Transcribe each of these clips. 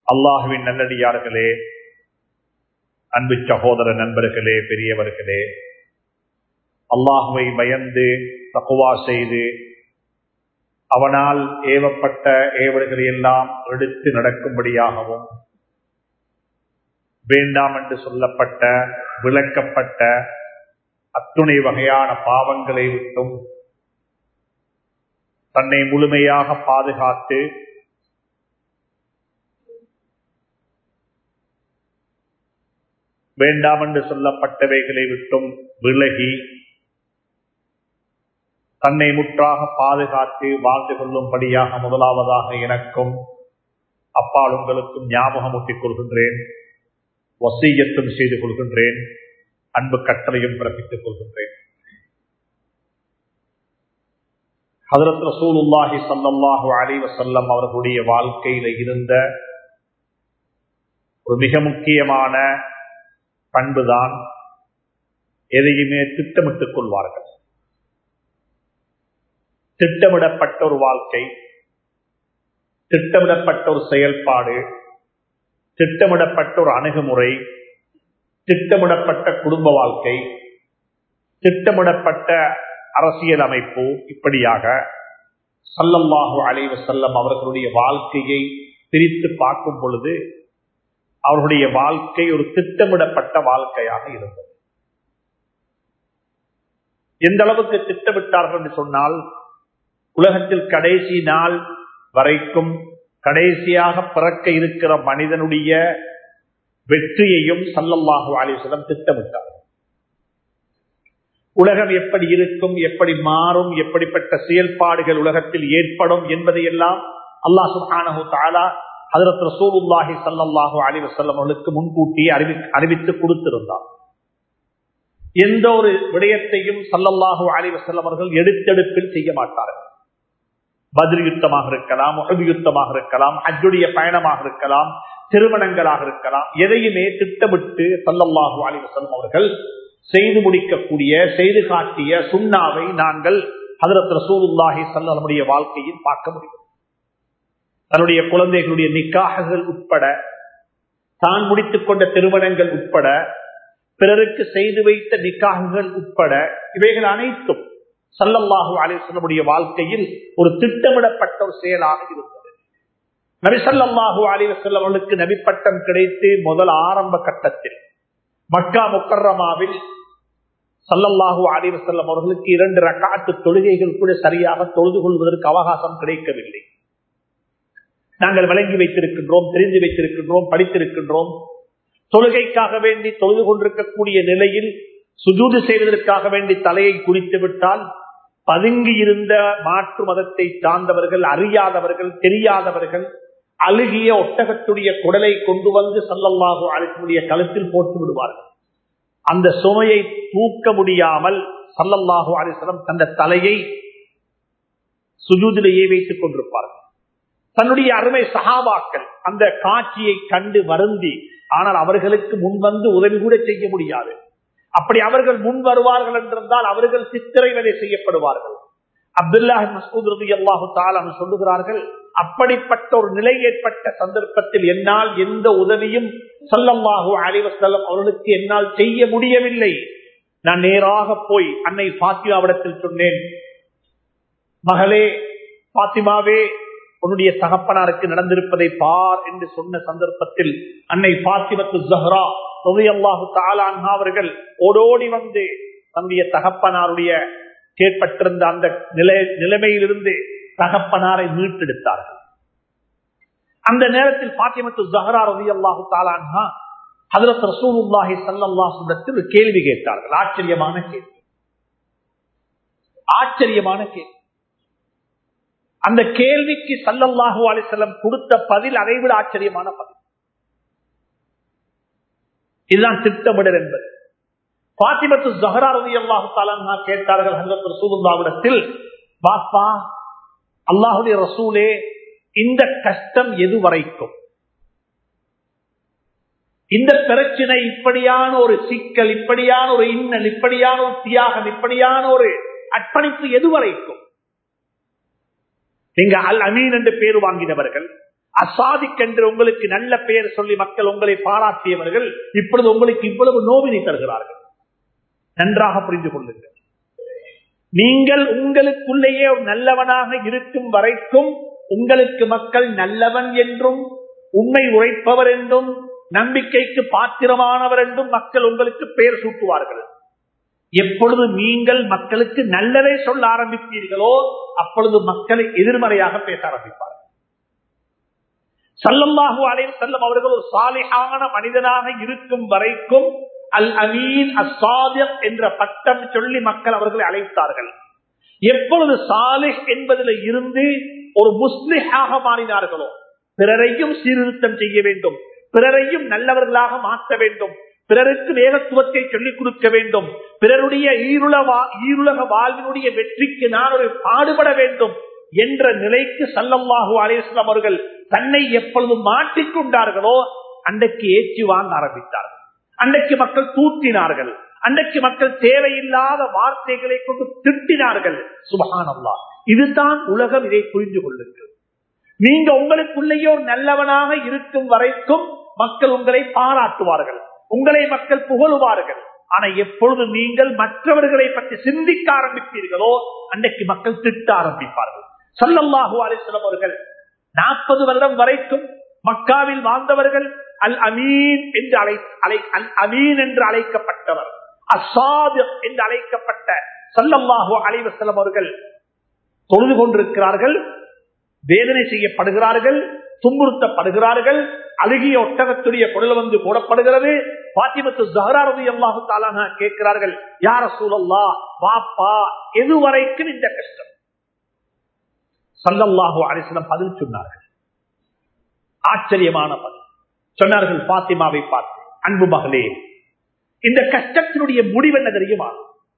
அல்லாஹுவின் நல்லடியார்களே அன்பு சகோதர நண்பர்களே பெரியவர்களே அல்லாஹுவை பயந்து தக்குவா செய்து அவனால் ஏவப்பட்ட ஏவல்களை எல்லாம் எடுத்து நடக்கும்படியாகவும் வேண்டாம் என்று சொல்லப்பட்ட விளக்கப்பட்ட அத்துணை வகையான பாவங்களை விட்டும் தன்னை முழுமையாக பாதுகாத்து வேண்டாம் என்று சொல்லப்பட்டவைகளை விட்டும் விலகி தன்னை முற்றாக பாதுகாத்து வாழ்ந்து கொள்ளும்படியாக முதலாவதாக எனக்கும் அப்பால் உங்களுக்கும் ஞாபகம் ஊட்டிக் கொள்கின்றேன் வசீயத்தும் செய்து கொள்கின்றேன் அன்பு கட்டளையும் பிறப்பித்துக் கொள்கின்றேன் ஹதரத் ரசூலுல்லாஹி சல்லாஹூ அலி வசல்லம் அவர்களுடைய வாழ்க்கையில இருந்த ஒரு மிக முக்கியமான பண்புதான் எதையுமே திட்டமிட்டுக் கொள்வார்கள் திட்டமிடப்பட்ட ஒரு வாழ்க்கை திட்டமிடப்பட்ட ஒரு செயல்பாடு திட்டமிடப்பட்ட ஒரு அணுகுமுறை திட்டமிடப்பட்ட குடும்ப வாழ்க்கை திட்டமிடப்பட்ட அரசியல் அமைப்பு இப்படியாக சல்லல்லாஹு அலைவ செல்லம் அவர்களுடைய வாழ்க்கையை பிரித்து பார்க்கும் பொழுது அவர்களுடைய வாழ்க்கை ஒரு திட்டமிடப்பட்ட வாழ்க்கையாக இருந்தது எந்த அளவுக்கு திட்டமிட்டார்கள் என்று சொன்னால் உலகத்தில் கடைசி நாள் வரைக்கும் கடைசியாக பிறக்க இருக்கிற மனிதனுடைய வெற்றியையும் சல்லல்லாஹு அலிசலம் திட்டமிட்டார் உலகம் எப்படி இருக்கும் எப்படி மாறும் எப்படிப்பட்ட செயல்பாடுகள் உலகத்தில் ஏற்படும் என்பதையெல்லாம் அல்லாஹ் சுஹானஹு தாலா ஹதரத் ரசூலுல்லாஹி சல்லல்லாஹு அலி வசல்லம் அவர்களுக்கு முன்கூட்டியே அறிவி அறிவித்து கொடுத்திருந்தார் எந்த ஒரு விடயத்தையும் சல்லல்லாஹு அலி வசல்லம் அவர்கள் எடுத்தெடுப்பில் செய்ய மாட்டார்கள் பதில் யுத்தமாக இருக்கலாம் உகது யுத்தமாக இருக்கலாம் அஜுடைய பயணமாக இருக்கலாம் திருமணங்களாக இருக்கலாம் எதையுமே திட்டமிட்டு சல்லல்லாஹு அலி வசல்லம் அவர்கள் செய்து முடிக்கக்கூடிய செய்து காட்டிய சுண்ணாவை நாங்கள் ஹதரத் ரசூலுல்லாஹி சல்லமுடைய வாழ்க்கையில் பார்க்க முடியும் தன்னுடைய குழந்தைகளுடைய நிக்காகங்கள் உட்பட தான் முடித்துக் கொண்ட திருமணங்கள் உட்பட பிறருக்கு செய்து வைத்த நிக்காகங்கள் உட்பட இவைகள் அனைத்தும் சல்லல்லாஹு அலிஸ்லமுடைய வாழ்க்கையில் ஒரு திட்டமிடப்பட்ட ஒரு செயலாக இருந்தது நபிசல்லாஹு அலிவசல்லம் அவர்களுக்கு நபிப்பட்டம் கிடைத்து முதல் ஆரம்ப கட்டத்தில் மக்கா முக்கர்ரமாவில் சல்லல்லாஹு அலிவசல்லம் அவர்களுக்கு இரண்டு ரக்காட்டு தொழுகைகள் கூட சரியாக தொழுது கொள்வதற்கு அவகாசம் கிடைக்கவில்லை நாங்கள் விளங்கி வைத்திருக்கின்றோம் தெரிந்து வைத்திருக்கின்றோம் படித்திருக்கின்றோம் தொழுகைக்காக வேண்டி தொழுது கொண்டிருக்கக்கூடிய நிலையில் சுஜூது செய்வதற்காக வேண்டி தலையை குறித்து விட்டால் பதுங்கி இருந்த மாற்று மதத்தை சார்ந்தவர்கள் அறியாதவர்கள் தெரியாதவர்கள் அழுகிய ஒட்டகத்துடைய குடலை கொண்டு வந்து சல்லல்லாஹு அழைக்கக்கூடிய கழுத்தில் போட்டு விடுவார்கள் அந்த சுமையை தூக்க முடியாமல் சல்லல்லாஹு அலிஸ்லம் தந்த தலையை சுஜூதிலேயே வைத்துக் கொண்டிருப்பார்கள் தன்னுடைய அருமை சகாபாக்கள் அந்த காட்சியை கண்டு வருந்தி ஆனால் அவர்களுக்கு முன்வந்து உதவி கூட செய்ய முடியாது அப்படி அவர்கள் முன் வருவார்கள் என்றிருந்தால் அவர்கள் சித்திரை வேலை செய்யப்படுவார்கள் அப்துல்லாஹ் மசூத் ரதி அல்லாஹு தாலான் சொல்லுகிறார்கள் அப்படிப்பட்ட ஒரு நிலை ஏற்பட்ட சந்தர்ப்பத்தில் என்னால் எந்த உதவியும் சொல்லம்மாகு அலைவசல்லம் அவர்களுக்கு என்னால் செய்ய முடியவில்லை நான் நேராக போய் அன்னை பாத்திமாவிடத்தில் சொன்னேன் மகளே பாத்திமாவே உன்னுடைய தகப்பனாருக்கு நடந்திருப்பதை பார் என்று சொன்ன சந்தர்ப்பத்தில் அன்னை பாத்திமத்து ஜஹ்ரா அல்லாஹு தாலான்ஹா அவர்கள் ஓடோடி வந்து தன்னுடைய தகப்பனாருடைய கேட்பட்டிருந்த அந்த நிலை நிலைமையிலிருந்து தகப்பனாரை மீட்டெடுத்தார்கள் அந்த நேரத்தில் பாத்திமத்து ஜஹரா ரவி அல்லாஹு தாலான்ஹா ஹதரத் ரசூலுல்லாஹி சல்லாஹுடத்தில் கேள்வி கேட்டார்கள் ஆச்சரியமான கேள்வி ஆச்சரியமான கேள்வி அந்த கேள்விக்கு சல்லல்லாஹு அலிசல்லம் கொடுத்த பதில் அதைவிட ஆச்சரியமான பதில் இதுதான் திட்டமிடல் என்பது பாத்திமத்து ஜஹரா ரவி அல்லாஹு தாலா கேட்டார்கள் ஹசரத் ரசூலுல்லாவிடத்தில் பாப்பா அல்லாஹுடைய ரசூலே இந்த கஷ்டம் எது வரைக்கும் இந்த பிரச்சனை இப்படியான ஒரு சிக்கல் இப்படியான ஒரு இன்னல் இப்படியான ஒரு தியாகம் இப்படியான ஒரு அர்ப்பணிப்பு எது வரைக்கும் நீங்க அல் அமீன் என்று பேர் வாங்கினவர்கள் அசாதிக்கென்று உங்களுக்கு நல்ல பெயர் சொல்லி மக்கள் உங்களை பாராட்டியவர்கள் இப்பொழுது உங்களுக்கு இவ்வளவு நோவினை தருகிறார்கள் நன்றாக புரிந்து கொள்ளுங்கள் நீங்கள் உங்களுக்குள்ளேயே ஒரு நல்லவனாக இருக்கும் வரைக்கும் உங்களுக்கு மக்கள் நல்லவன் என்றும் உண்மை உழைப்பவர் என்றும் நம்பிக்கைக்கு பாத்திரமானவர் என்றும் மக்கள் உங்களுக்கு பெயர் சூட்டுவார்கள் எப்பொழுது நீங்கள் மக்களுக்கு நல்லதை சொல்ல ஆரம்பிப்பீர்களோ அப்பொழுது மக்களை எதிர்மறையாக பேச ஆரம்பிப்பார்கள் சல்லல்லாஹு அலைஹி செல்லம் அவர்கள் ஒரு சாலிஹான மனிதனாக இருக்கும் வரைக்கும் அல் அமீன் அசாதியம் என்ற பட்டம் சொல்லி மக்கள் அவர்களை அழைத்தார்கள் எப்பொழுது சாலிஹ் என்பதில் இருந்து ஒரு முஸ்லிஹாக மாறினார்களோ பிறரையும் சீர்திருத்தம் செய்ய வேண்டும் பிறரையும் நல்லவர்களாக மாற்ற வேண்டும் பிறருக்கு வேகத்துவத்தை சொல்லிக் கொடுக்க வேண்டும் பிறருடைய ஈருலக வாழ்வினுடைய வெற்றிக்கு நான் ஒரு பாடுபட வேண்டும் என்ற நிலைக்கு சல்லல்லாஹு அலேஸ்லாம் அவர்கள் தன்னை எப்பொழுது மாற்றிக்கொண்டார்களோ அன்றைக்கு ஏற்றி வாங்க ஆரம்பித்தார்கள் அன்றைக்கு மக்கள் தூற்றினார்கள் அன்றைக்கு மக்கள் தேவையில்லாத வார்த்தைகளை கொண்டு திட்டினார்கள் சுபகானல்லா இதுதான் உலகம் இதை புரிந்து கொள்ளுங்கள் நீங்க உங்களுக்குள்ளேயே ஒரு நல்லவனாக இருக்கும் வரைக்கும் மக்கள் உங்களை பாராட்டுவார்கள் உங்களை மக்கள் புகழுவார்கள் ஆனா எப்பொழுது நீங்கள் மற்றவர்களை பற்றி சிந்திக்க ஆரம்பிப்பீர்களோ அன்றைக்கு மக்கள் திட்ட ஆரம்பிப்பார்கள் சல்லல்லாஹு அலிஸ்லம் அவர்கள் நாற்பது வருடம் வரைக்கும் மக்காவில் வாழ்ந்தவர்கள் அல் அமீன் என்று அழை அலை அல் அமீன் என்று அழைக்கப்பட்டவர் அசாது என்று அழைக்கப்பட்ட சல்லல்லாஹு அலைவசலம் அவர்கள் தொழுது கொண்டிருக்கிறார்கள் வேதனை செய்யப்படுகிறார்கள் துன்புறுத்தப்படுகிறார்கள் அழுகிய ஒட்டகத்துடைய குடல் வந்து போடப்படுகிறது பாத்திமத்து ஜஹராரதி அல்லாஹு தாலான கேட்கிறார்கள் யார சூழல்லா வாப்பா எதுவரைக்கும் இந்த கஷ்டம் சல்லல்லாஹு அலிஸ்லம் பதில் சொன்னார்கள் ஆச்சரியமான பதில் சொன்னார்கள் பாத்திமாவை பார்த்து அன்பு மகளே இந்த கஷ்டத்தினுடைய முடிவு என்ன தெரியுமா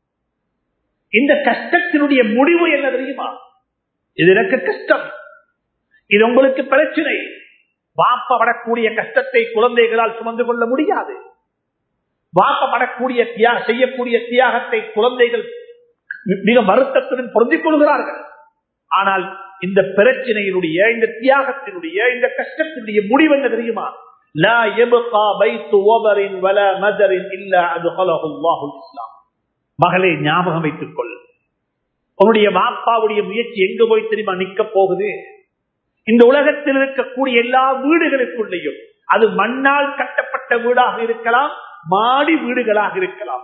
இந்த கஷ்டத்தினுடைய முடிவு என்ன தெரியுமா இது எனக்கு கஷ்டம் இது உங்களுக்கு பிரச்சனை வாப்பப்படக்கூடிய கஷ்டத்தை குழந்தைகளால் சுமந்து கொள்ள முடியாது வாப்பப்படக்கூடிய தியாக செய்யக்கூடிய தியாகத்தை குழந்தைகள் மிக வருத்தத்துடன் பொருந்திக் கொள்கிறார்கள் ஆனால் இந்த பிரச்சனையினுடைய இந்த தியாகத்தினுடைய இந்த கஷ்டத்தினுடைய முடிவு என்ன தெரியுமா மகளே ஞாபகம் வைத்துக் கொள் உன்னுடைய மாப்பாவுடைய முயற்சி எங்க போய் தெரியுமா நிக்க போகுது இந்த உலகத்தில் இருக்கக்கூடிய எல்லா வீடுகளுக்குள்ளேயும் அது மண்ணால் கட்டப்பட்ட வீடாக இருக்கலாம் மாடி வீடுகளாக இருக்கலாம்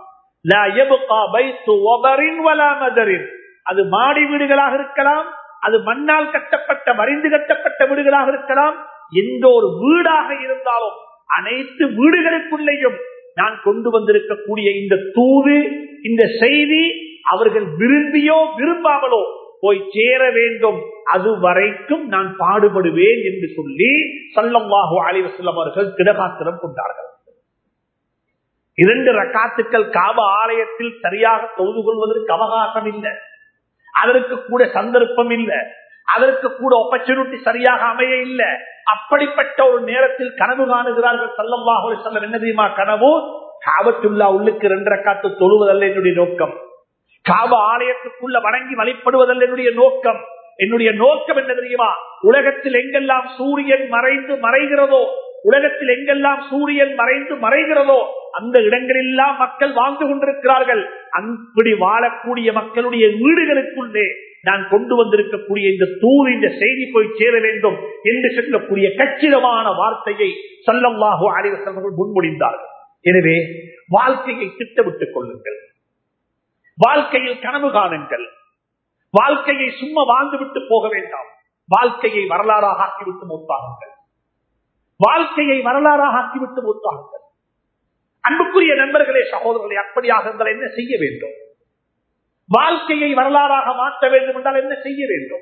அது மாடி வீடுகளாக இருக்கலாம் அது மண்ணால் கட்டப்பட்ட மறிந்து கட்டப்பட்ட வீடுகளாக இருக்கலாம் எந்த ஒரு வீடாக இருந்தாலும் அனைத்து வீடுகளுக்குள்ளேயும் நான் கொண்டு வந்திருக்கக்கூடிய இந்த தூது இந்த செய்தி அவர்கள் விரும்பியோ விரும்பாமலோ போய் சேர வேண்டும் அது வரைக்கும் நான் பாடுபடுவேன் என்று சொல்லி சல்லம்வாஹு அலிவசல்லம் அவர்கள் திடகாத்திரம் கொண்டார்கள் இரண்டு ரக்காத்துக்கள் காப ஆலயத்தில் சரியாக தொழுது கொள்வதற்கு அவகாசம் இல்லை அதற்கு கூட சந்தர்ப்பம் இல்லை அதற்கு கூட ஆப்பர்ச்சுனிட்டி சரியாக அமைய இல்லை அப்படிப்பட்ட ஒரு நேரத்தில் கனவு காணுகிறார்கள் சல்லம்வாஹு செல்லம் என்ன தெரியுமா கனவு காபத்துல்லா உள்ளுக்கு ரெண்டு ரக்காத்து தொழுவதல்ல என்னுடைய நோக்கம் காப ஆலயத்துக்குள்ள வணங்கி வழிபடுவதல்ல என்னுடைய நோக்கம் என்னுடைய நோக்கம் என்ன தெரியுமா உலகத்தில் எங்கெல்லாம் சூரியன் மறைந்து மறைகிறதோ உலகத்தில் எங்கெல்லாம் சூரியன் மறைந்து மறைகிறதோ அந்த இடங்களெல்லாம் மக்கள் வாழ்ந்து கொண்டிருக்கிறார்கள் அப்படி வாழக்கூடிய மக்களுடைய வீடுகளுக்குள்ளே நான் கொண்டு வந்திருக்கக்கூடிய இந்த தூள் இந்த செய்தி போய் சேர வேண்டும் என்று சொல்லக்கூடிய கச்சிதமான வார்த்தையை சொல்லல்லாஹோ அனைவர்கள் முன்மொழிந்தார்கள் எனவே வாழ்க்கையை திட்டமிட்டுக் கொள்ளுங்கள் வாழ்க்கையில் கனவு காணுங்கள் வாழ்க்கையை சும்மா வாழ்ந்துவிட்டு போக வேண்டாம் வாழ்க்கையை வரலாறாக ஆக்கிவிட்டு மூத்தாகுங்கள் வாழ்க்கையை வரலாறாக ஆக்கிவிட்டு மூத்தாகுங்கள் அன்புக்குரிய நண்பர்களே சகோதரர்களை அப்படியாக இருந்தால் என்ன செய்ய வேண்டும் வாழ்க்கையை வரலாறாக மாற்ற வேண்டும் என்றால் என்ன செய்ய வேண்டும்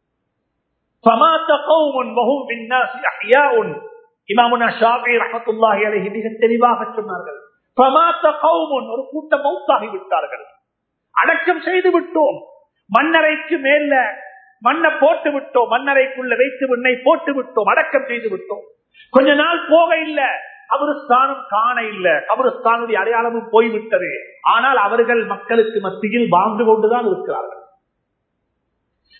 மிக தெளிவாக சொன்னார்கள் ஒரு கூட்டம் மௌத்தாகி விட்டார்கள் அடக்கம் செய்து விட்டோம் மண்ணறைக்கு மேல மண்ணை போட்டு விட்டோம் மண்ணறைக்குள்ள வைத்து மண்ணை போட்டு விட்டோம் அடக்கம் செய்து விட்டோம் கொஞ்ச நாள் போக இல்ல கபருஸ்தானம் காண இல்ல கபருஸ்தானுடைய அடையாளமும் போய்விட்டது ஆனால் அவர்கள் மக்களுக்கு மத்தியில் வாழ்ந்து கொண்டுதான் இருக்கிறார்கள்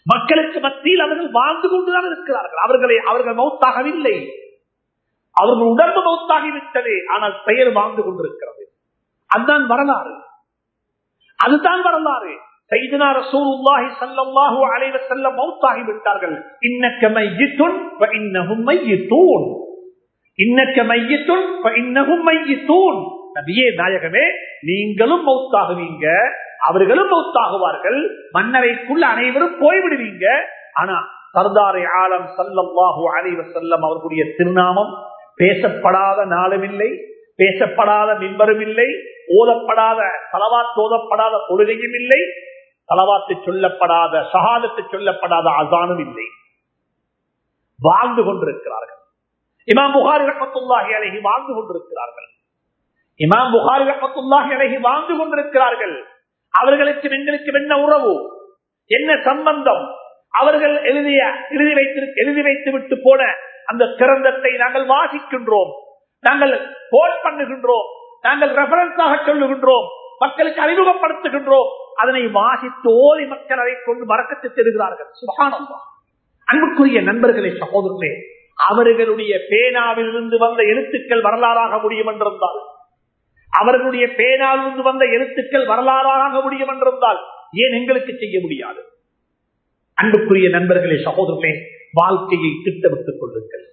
மக்களுக்கு மத்தியில் அவர்கள் வாழ்ந்து கொண்டுதான் இருக்கிறார்கள் அவர்களை அவர்கள் மௌத்தாகவில்லை அவர்கள் உடம்பு மௌத்தாகிவிட்டது ஆனால் பெயர் வாழ்ந்து கொண்டிருக்கிறது அதுதான் வரலாறு அதுதான் வரலாறு சைதனா ரசூலுல்லாஹி ஸல்லல்லாஹு அலைஹி வஸல்லம் மௌத்தாகி விட்டார்கள் இன்னக்க மையித்துன் வ இன்னஹும் மையித்தூன் இன்னக்க மையித்துன் வ இன்னஹும் மையித்தூன் நபியே நாயகமே நீங்களும் மௌத்தாகுவீங்க அவர்களும் மௌத்தாகுவார்கள் மன்னரைக்குள்ள அனைவரும் போய்விடுவீங்க ஆனா சர்தாரை ஆலம் சல்லல்லாஹு அலைஹி வஸல்லம் அவர்களுடைய திருநாமம் பேசப்படாத நாளும் இல்லை பேசப்படாத மின்பரும் இல்லை ஓதப்படாத தலவாத்து ஓதப்படாத தொழுகையும் இல்லை தலவாத்து சொல்லப்படாத சகாதத்து சொல்லப்படாத அசானும் இல்லை வாழ்ந்து கொண்டிருக்கிறார்கள் இமாம் புகாரி ரஹமத்துல்லாஹி அலஹி வாழ்ந்து கொண்டிருக்கிறார்கள் இமாம் புகாரி ரஹமத்துல்லாஹி அலஹி வாழ்ந்து கொண்டிருக்கிறார்கள் அவர்களுக்கு எங்களுக்கு என்ன உறவு என்ன சம்பந்தம் அவர்கள் எழுதிய எழுதி வைத்து எழுதி வைத்து விட்டு போன அந்த கிரந்தத்தை நாங்கள் வாசிக்கின்றோம் நாங்கள் போட் பண்ணுகின்றோம் நாங்கள் ரெஃபரன்ஸாக சொல்லுகின்றோம் மக்களுக்கு அறிமுகப்படுத்துகின்றோம் அதனை வாசித்து ஓதி மக்கள் அதை கொண்டு மறக்கத்து தருகிறார்கள் சுகானந்தா அன்புக்குரிய நண்பர்களே சகோதரர்களே அவர்களுடைய பேனாவில் இருந்து வந்த எழுத்துக்கள் வரலாறாக முடியும் என்றிருந்தால் அவர்களுடைய பேனாவில் இருந்து வந்த எழுத்துக்கள் வரலாறாக முடியும் என்றிருந்தால் ஏன் எங்களுக்கு செய்ய முடியாது அன்புக்குரிய நண்பர்களே சகோதரர்களே வாழ்க்கையை திட்டமிட்டுக் கொள்ளுங்கள்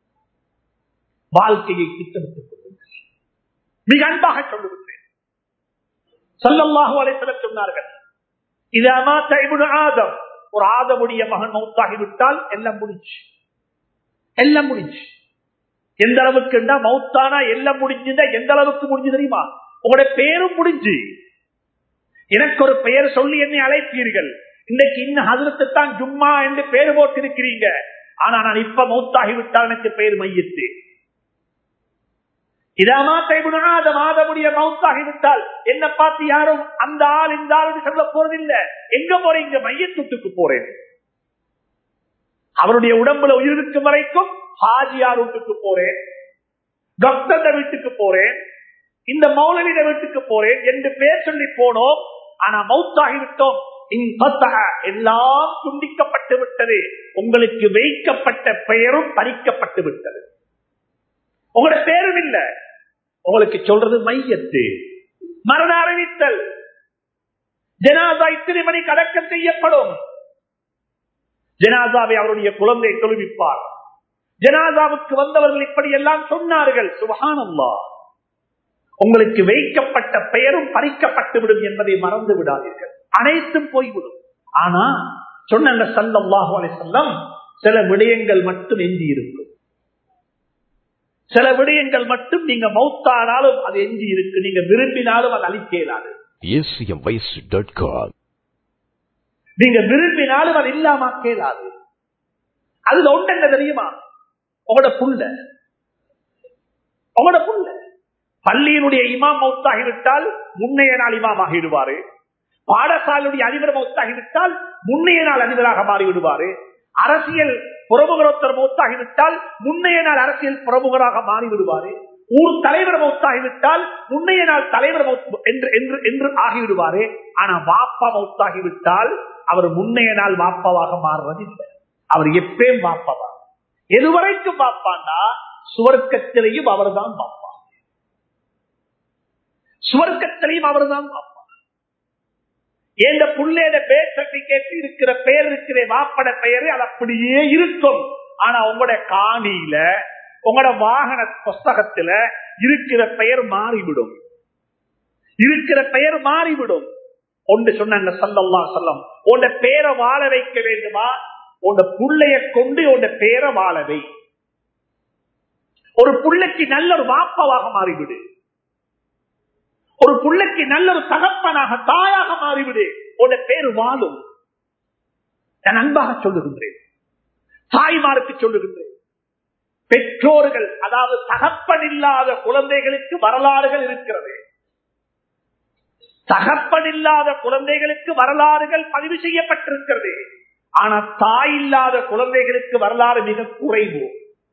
வாழ்க்கையை திட்டமிட்டுக் கொள்ளுங்கள் மிக அன்பாக சொல்லுகின்றேன் சொல்லல்லாஹு அலைத்தல சொன்னார்கள் இது அமாத்த இபுன் ஆதம் ஒரு ஆதமுடைய மகன் மௌத்தாகிவிட்டால் எல்லாம் முடிஞ்சு எல்லாம் முடிஞ்சு எந்த அளவுக்கு மௌத்தானா எல்லாம் முடிஞ்சுதா எந்த அளவுக்கு முடிஞ்சு தெரியுமா உங்களுடைய பேரும் முடிஞ்சு எனக்கு ஒரு பெயர் சொல்லி என்னை அழைப்பீர்கள் இன்னைக்கு இன்னும் ஹசரத்து தான் ஜும்மா என்று பேர் போட்டிருக்கிறீங்க ஆனா நான் இப்ப மௌத்தாகிவிட்டால் எனக்கு பெயர் மையத்து மாதமுடைய மவுத்தாகிவிட்டால் என்ன பார்த்து யாரும் அந்த ஆள் இந்த ஆள் சொல்ல போறதில்லை எங்க போறீங்க மையத்துக்கு போறேன் அவருடைய உடம்புல உயிர் இருக்கும் வரைக்கும் ஹாஜியார் வீட்டுக்கு போறேன் டாக்டர் வீட்டுக்கு போறேன் இந்த மௌலவிட வீட்டுக்கு போறேன் என்று பேர் சொல்லி போனோம் ஆனா மவுத்தாகிவிட்டோம் எல்லாம் துண்டிக்கப்பட்டு விட்டது உங்களுக்கு வைக்கப்பட்ட பெயரும் பறிக்கப்பட்டு விட்டது உங்களோட பேரும் இல்ல உங்களுக்கு சொல்றது மையத்து மரண அறிவித்தல் ஜனாதா இத்தனை மணி அடக்கம் செய்யப்படும் ஜனாதாவை அவருடைய குழந்தை தொழுவிப்பார் ஜனாதாவுக்கு வந்தவர்கள் இப்படி எல்லாம் சொன்னார்கள் சுபகானல்லா உங்களுக்கு வைக்கப்பட்ட பெயரும் பறிக்கப்பட்டுவிடும் என்பதை மறந்து விடாதீர்கள் அனைத்தும் போய்விடும் ஆனா சொன்ன சல்லாஹு அலை செல்லம் சில விடயங்கள் மட்டும் எஞ்சி இருக்கும் சில விடயங்கள் மட்டும் நீங்க மௌத்தானாலும் அது எஞ்சி இருக்கு நீங்க விரும்பினாலும் அது அழிக்கலாது நீங்க விரும்பினாலும் அது இல்லாம கேளாது அதுல ஒன்று என்ன தெரியுமா உங்களோட புள்ள உங்களோட புள்ள பள்ளியினுடைய இமாம் மௌத்தாகிவிட்டால் முன்னைய நாள் இமாம் ஆகிவிடுவாரு பாடசாலையுடைய அதிபர் மௌத்தாகிவிட்டால் முன்னைய நாள் அதிபராக மாறிவிடுவாரு அரசியல் புறமுகரொத்தர் மௌத்தாகிவிட்டால் முன்னைய நாள் அரசியல் பிரமுகராக மாறிவிடுவாரு ஊர் தலைவர் மௌத்தாகிவிட்டால் முன்னைய நாள் தலைவர் என்று என்று ஆகிவிடுவாரு ஆனா வாப்பா மௌத்தாகிவிட்டால் அவர் முன்னைய நாள் வாப்பாவாக மாறுறதில்லை அவர் எப்பயும் வாப்பாவா எதுவரைக்கும் பாப்பாண்டா சுவர்க்கத்திலையும் அவர்தான் பாப்பா சுவர்க்கத்திலையும் அவர்தான் பாப்பா எந்த புள்ளேட பேர் சர்டிபிகேட் இருக்கிற பெயர் இருக்கிற வாப்பட பெயரு அது அப்படியே இருக்கும் ஆனா உங்களோட காணியில உங்களோட வாகன புஸ்தகத்துல இருக்கிற பெயர் மாறிவிடும் இருக்கிற பெயர் மாறிவிடும் ஒன்று சொன்னாங்க சல்லல்லா சொல்லம் உன்ட பேரை வாழ வைக்க வேண்டுமா உன்ட புள்ளைய கொண்டு உன்ட பேரை வாழவை ஒரு புள்ளைக்கு நல்ல ஒரு வாப்பவாக மாறிவிடு ஒரு புள்ளைக்கு நல்ல ஒரு தகப்பனாக தாயாக மாறிவிடு உன்ட பேர் வாழும் நான் அன்பாக சொல்லுகின்றேன் தாய்மாருக்கு சொல்லுகின்றேன் பெற்றோர்கள் அதாவது தகப்பன் இல்லாத குழந்தைகளுக்கு வரலாறுகள் இருக்கிறது தகப்பன் இல்லாத குழந்தைகளுக்கு வரலாறுகள் பதிவு செய்யப்பட்டிருக்கிறது ஆனா தாய் இல்லாத குழந்தைகளுக்கு வரலாறு மிக குறைவு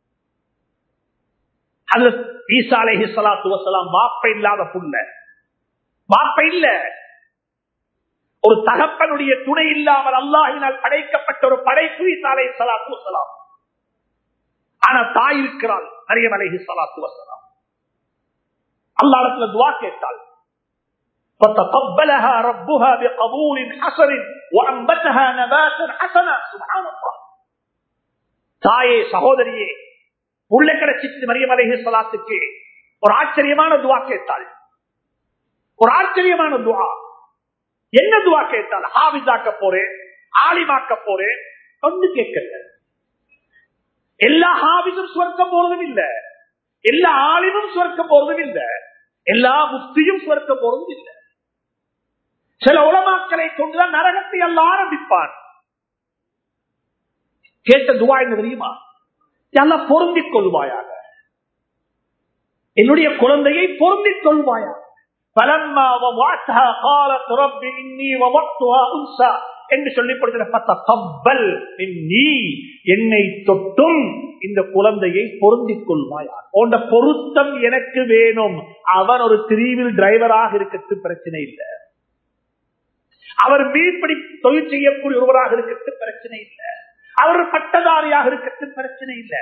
அது ஈசா அலஹி சலாத்து வசலாம் வாப்ப இல்லாத புள்ள வாப்ப இல்ல ஒரு தகப்பனுடைய துணை இல்லாமல் அல்லாஹினால் படைக்கப்பட்ட ஒரு படைப்பு இசாலை சலாத்து வசலாம் ஆனா தாய் இருக்கிறாள் மரியம் அலைஹி சலாத்து வசலாம் அல்லாடத்துல துவா கேட்டாள் فتقبلها ربها بقبول حسن وأنبتها نباتا حسنا سبحان الله தாயே சகோதரியே உள்ள கிடைச்சிட்டு மரியம் அலைஹி சலாத்துக்கு ஒரு ஆச்சரியமான துவா கேட்டாள் ஒரு ஆச்சரியமான துவா என்ன துவா கேட்டால் ஹாவிதாக்க போறேன் ஆலிமாக்க போறேன் வந்து கேட்கல எல்லா ஹாவிதும் சுவர்க்கம் போறதும் இல்ல எல்லா ஆலிமும் சுவர்க்கம் போறதும் இல்ல எல்லா முக்தியும் சுவர்க்கம் போறதும் இல்ல சில உலமாக்களை கொண்டுதான் நரகத்தை அல்ல ஆரம்பிப்பான் கேட்ட துவா என்ன தெரியுமா எல்லாம் பொருந்திக் கொள்வாயாக என்னுடைய குழந்தையை பொருந்திக் கொள்வாயாக فلما وضعتها قالت رب اني وضعتها انثى என்று சொல்லப்படுகிற நீ என்னை தொட்டும் இந்த குழந்தையை பொருந்திக் கொள்வாயா போன்ற பொருத்தம் எனக்கு வேணும் அவன் ஒரு திரிவில் டிரைவராக இருக்கிறது பிரச்சனை இல்லை அவர் மீன்பிடி தொழில் செய்யக்கூடிய ஒருவராக இருக்கிறது பிரச்சனை இல்லை அவர் பட்டதாரியாக இருக்கிறது பிரச்சனை இல்லை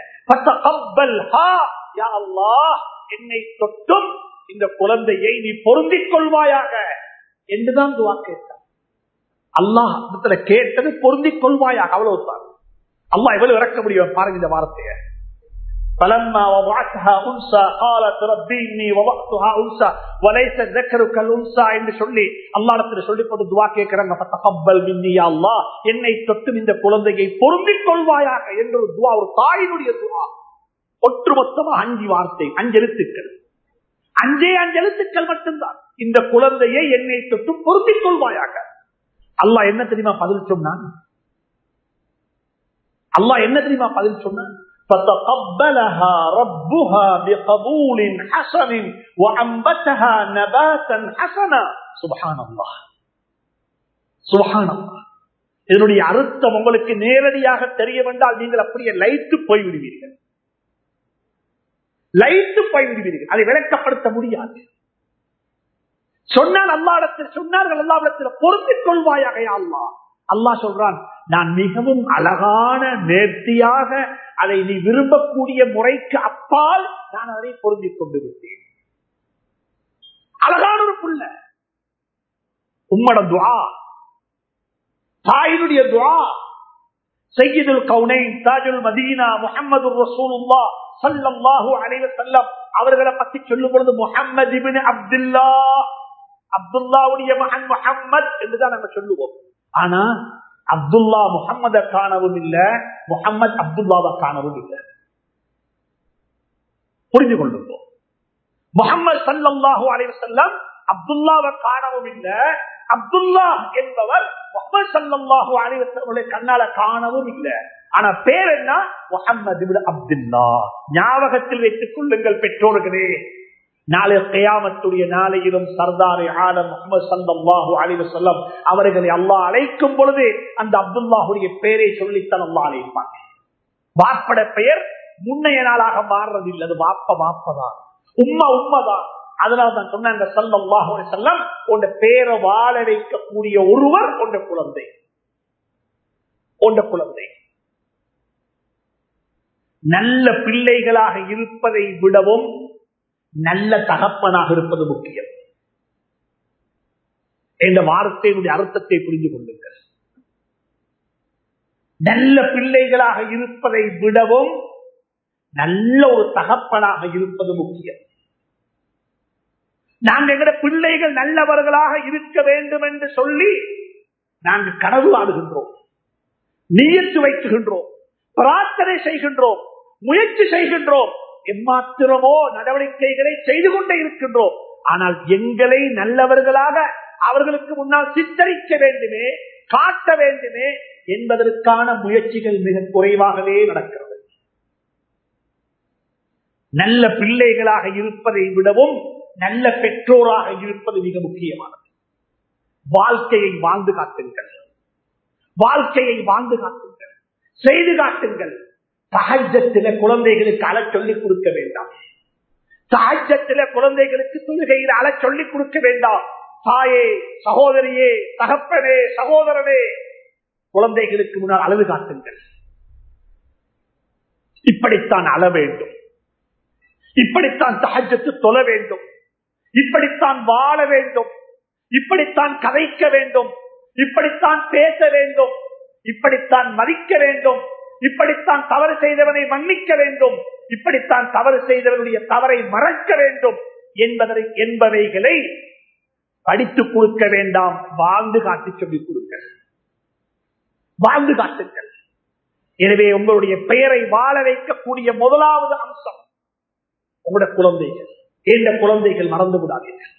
என்னை தொட்டும் இந்த குழந்தையை நீ பொருந்திக் கொள்வாயாக என்றுதான் துவா கேட்டார் அல்லாஹ் கேட்டது பொருந்திக் கொள்வாயாக அவ்வளவுதான் அல்லாஹ் எவ்வளவு இறக்க முடியும் பாருங்க இந்த வார்த்தைய فلما وضعتها انثى قالت ربي اني وضعتها انثى وليس الذكر كالانثى என்று சொல்லி அல்லாஹ்விடத்தில் சொல்லி போட்டு துஆ கேக்குறாங்க فتقبل مني يا الله என்னை தொட்டு இந்த குழந்தையை பொருந்திக் கொள்வாயாக என்ற ஒரு துஆ ஒரு தாயினுடைய துஆ ஒட்டுமொத்தமா அஞ்சு வார்த்தை அஞ்சு எழுத்துக்கள் அஞ்சே அஞ்சு எழுத்துக்கள் மட்டும்தான் இந்த குழந்தையை என்னை தொட்டு பொருத்திக் கொள்வாயாக அல்லாஹ் என்ன தெரியுமா பதில் சொன்னான் அல்லாஹ் என்ன தெரியுமா பதில் சொன்னான் فتقبلها ربها بقبول حسن وأنبتها نباتا حسنا سبحان الله سبحان الله இதனுடைய அர்த்தம் உங்களுக்கு நேரடியாக தெரிய வேண்டால் நீங்கள் அப்படியே லைட்டு போய்விடுவீர்கள் லைட்டு போய்விடுவீர்கள் அதை விளக்கப்படுத்த முடியாது சொன்னால் அல்லாடத்தில் சொன்னார்கள் அல்லாவிடத்தில் பொருந்திக் கொள்வாயாக அல்லா அல்லா சொல்றான் நான் மிகவும் அழகான நேர்த்தியாக அதை நீ விரும்பக்கூடிய முறைக்கு அப்பால் நான் அதை பொருந்திக் கொண்டு விட்டேன் அழகான ஒரு புள்ள உம்மட துவா தாயினுடைய துவா சையீதுல் கவுனை தாஜுல் மதீனா முகமது ரசூலுல்லா சல்லல்லாஹு அலைஹி வஸல்லம் அவர்களை பத்தி சொல்லும் பொழுது முஹம்மது இப்னு அப்துல்லா அப்துல்லாவுடைய மகன் முஹம்மத் என்றுதான் நம்ம சொல்லுவோம் ஆனா அப்துல்லா முகம்மத காணவும் இல்ல முகம்மது அப்துல்லாவை காணவும் இல்லை புரிஞ்சு கொள்ளுவோம் முகமது சல்லாஹூ அலைஹி வஸல்லம் அப்துல்லாவை காணவும் இல்ல அப்துல்லா என்பவர் முகமது சல்லாஹூ அலைஹி வஸல்லம் கண்ணால காணவும் இல்லை ஆனா பேர் என்ன முகமது அப்துல்லா ஞாபகத்தில் வைத்துக் கொள்ளுங்கள் பெற்றோர்களே நாளை கயாமத்துடைய நாளையிலும் சர்தாரி ஆலம் முகமது சல்லாஹூ அலிவ சொல்லம் அவர்களை அல்லாஹ் அழைக்கும் பொழுது அந்த அப்துல்லாஹுடைய பெயரை சொல்லித்தான் அல்லாஹ் அழைப்பாங்க வாப்பட பெயர் முன்னைய நாளாக மாறுறதில்லை அது வாப்ப வாப்பதான் உண்மை உண்மைதான் அதனால தான் சொன்னாங்க சல்லாஹூ செல்லம் உண்ட பேரை வாழ வைக்கக்கூடிய ஒருவர் உண்ட குழந்தை உண்ட குழந்தை நல்ல பிள்ளைகளாக இருப்பதை விடவும் நல்ல தகப்பனாக இருப்பது முக்கியம் என்ற வார்த்தையினுடைய அர்த்தத்தை புரிந்து கொள்ளுங்கள் நல்ல பிள்ளைகளாக இருப்பதை விடவும் நல்ல ஒரு தகப்பனாக இருப்பது முக்கியம் நாங்கள் எங்கட பிள்ளைகள் நல்லவர்களாக இருக்க வேண்டும் என்று சொல்லி நாங்கள் கனவு ஆடுகின்றோம் நீயத்து வைக்குகின்றோம் பிரார்த்தனை செய்கின்றோம் முயற்சி செய்கின்றோம் எம்மாத்திரமோ நடவடிக்கைகளை செய்து கொண்டே இருக்கின்றோம் ஆனால் எங்களை நல்லவர்களாக அவர்களுக்கு முன்னால் சித்தரிக்க வேண்டுமே காட்ட வேண்டுமே என்பதற்கான முயற்சிகள் மிக குறைவாகவே நடக்கிறது நல்ல பிள்ளைகளாக இருப்பதை விடவும் நல்ல பெற்றோராக இருப்பது மிக முக்கியமானது வாழ்க்கையை வாழ்ந்து காட்டுங்கள் வாழ்க்கையை வாழ்ந்து காட்டுங்கள் செய்து காட்டுங்கள் சகஜத்தில குழந்தைகளுக்கு அழ சொல்லிக் கொடுக்க வேண்டாம் சகஜத்தில குழந்தைகளுக்கு தொழுகையில் அழ சொல்லிக் கொடுக்க வேண்டாம் தாயே சகோதரியே தகப்பனே சகோதரனே குழந்தைகளுக்கு முன்னால் அழுது காட்டுங்கள் இப்படித்தான் அழ வேண்டும் இப்படித்தான் தகஜத்து தொழ வேண்டும் இப்படித்தான் வாழ வேண்டும் இப்படித்தான் கதைக்க வேண்டும் இப்படித்தான் பேச வேண்டும் இப்படித்தான் மதிக்க வேண்டும் இப்படித்தான் தவறு செய்தவனை மன்னிக்க வேண்டும் இப்படித்தான் தவறு செய்தவனுடைய தவறை மறக்க வேண்டும் என்பதை என்பவைகளை படித்துக் கொடுக்க வேண்டாம் வாழ்ந்து காட்டி சொல்லிக் கொடுக்க வாழ்ந்து காட்டுங்கள் எனவே உங்களுடைய பெயரை வாழ வைக்கக்கூடிய முதலாவது அம்சம் உங்களுடைய குழந்தைகள் எந்த குழந்தைகள் மறந்து விடாதீர்கள்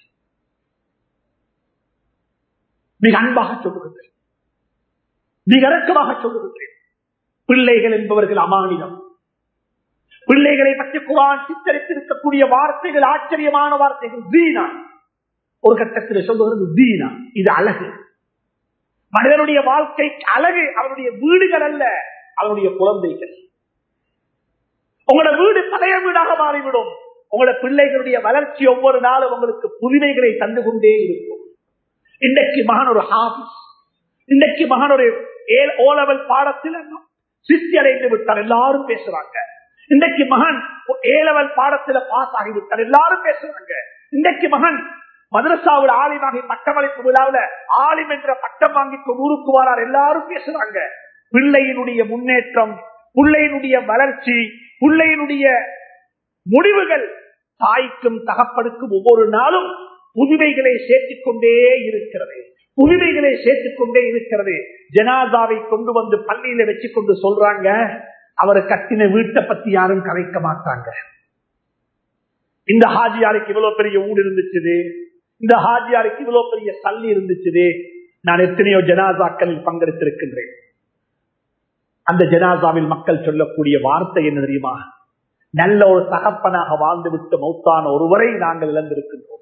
மிக அன்பாக சொல்லுகின்றேன் மிக இறக்கமாக சொல்லுகின்றேன் பிள்ளைகள் என்பவர்கள் அமானிதம் பிள்ளைகளை பற்றி குரான் சித்தரித்திருக்கக்கூடிய வார்த்தைகள் ஆச்சரியமான வார்த்தைகள் தீனா ஒரு கட்டத்தில் சொல்லுகிறது தீனா இது அழகு மனிதனுடைய வாழ்க்கை அழகு அவனுடைய வீடுகள் அல்ல அவனுடைய குழந்தைகள் உங்களோட வீடு பழைய வீடாக மாறிவிடும் உங்களோட பிள்ளைகளுடைய வளர்ச்சி ஒவ்வொரு நாளும் உங்களுக்கு புதுமைகளை தந்து கொண்டே இருக்கும் இன்றைக்கு மகன் ஒரு ஹாபிஸ் இன்றைக்கு மகன் ஒரு ஓ லெவல் பாடத்தில் சித்தி அடைந்து விட்டார் எல்லாரும் பேசுறாங்க இன்றைக்கு மகன் ஏ லெவல் பாடத்தில் பாஸ் ஆகிவிட்டார் எல்லாரும் பேசுறாங்க இன்றைக்கு மகன் மதரசாவில் ஆலிமாகி பட்டமளிப்பு விழாவில் ஆலிம் என்ற பட்டம் வாங்கி ஊருக்கு வரார் எல்லாரும் பேசுறாங்க பிள்ளையினுடைய முன்னேற்றம் பிள்ளையினுடைய வளர்ச்சி பிள்ளையினுடைய முடிவுகள் தாய்க்கும் தகப்படுக்கும் ஒவ்வொரு நாளும் புதுமைகளை சேர்த்துக் கொண்டே இருக்கிறது புதுமைகளை சேர்த்துக் கொண்டே இருக்கிறது ஜனாதாவை கொண்டு வந்து பள்ளியில வச்சு கொண்டு சொல்றாங்க அவரை கட்டின வீட்டை பத்தி யாரும் கலைக்க மாட்டாங்க இந்த ஹாஜியாருக்கு இவ்வளவு பெரிய ஊடு இருந்துச்சு இந்த ஹாஜியாருக்கு இவ்வளவு பெரிய சல்லி இருந்துச்சு நான் எத்தனையோ ஜனாசாக்களில் பங்கெடுத்திருக்கின்றேன் அந்த ஜனாசாவில் மக்கள் சொல்லக்கூடிய வார்த்தை என்ன தெரியுமா நல்ல ஒரு தகப்பனாக வாழ்ந்து விட்டு மௌத்தான ஒருவரை நாங்கள் இழந்திருக்கின்றோம்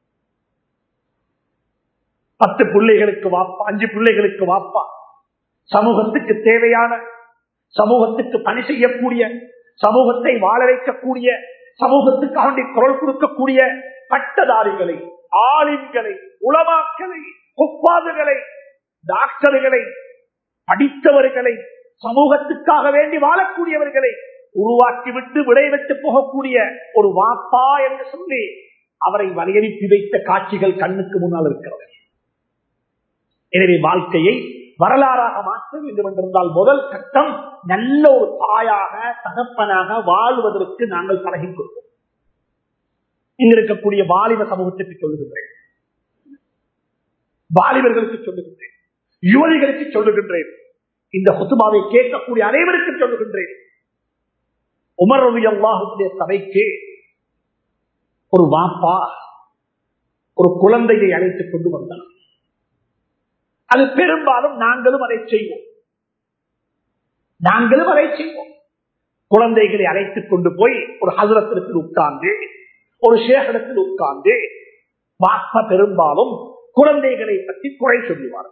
பத்து பிள்ளைகளுக்கு வாப்பா அஞ்சு பிள்ளைகளுக்கு வாப்பா சமூகத்துக்கு தேவையான சமூகத்துக்கு பணி செய்யக்கூடிய சமூகத்தை வாழ வைக்கக்கூடிய சமூகத்துக்கு அவனுடைய குரல் கொடுக்கக்கூடிய பட்டதாரிகளை ஆலிம்களை உளமாக்களை ஒப்பாதுகளை டாக்டர்களை படித்தவர்களை சமூகத்துக்காக வேண்டி வாழக்கூடியவர்களை உருவாக்கிவிட்டு விடைவிட்டு போகக்கூடிய ஒரு வாப்பா என்று சொல்லி அவரை வலியனுப்பி வைத்த காட்சிகள் கண்ணுக்கு முன்னால் இருக்கிறது எனவே வாழ்க்கையை வரலாறாக மாற்ற வேண்டும் என்றிருந்தால் முதல் கட்டம் நல்ல ஒரு தாயாக தகப்பனாக வாழ்வதற்கு நாங்கள் பழகிக் கொள்வோம் இங்க இருக்கக்கூடிய வாலிப சமூகத்திற்கு சொல்லுகின்றேன் வாலிபர்களுக்கு சொல்லுகின்றேன் யுவதிகளுக்கு சொல்லுகின்றேன் இந்த ஹுத்துமாவை கேட்கக்கூடிய அனைவருக்கும் சொல்லுகின்றேன் உமர் ரவி அல்லாஹுடைய சபைக்கு ஒரு வாப்பா ஒரு குழந்தையை அழைத்துக் கொண்டு வந்தார் அது பெரும்பாலும் நாங்களும் அதை செய்வோம் நாங்களும் அதை செய்வோம் குழந்தைகளை அழைத்துக் கொண்டு போய் ஒரு ஹசரத்திற்கு உட்கார்ந்து ஒரு சேகரத்தில் உட்கார்ந்து வாப்பா பெரும்பாலும் குழந்தைகளை பற்றி குறை சொல்லுவார்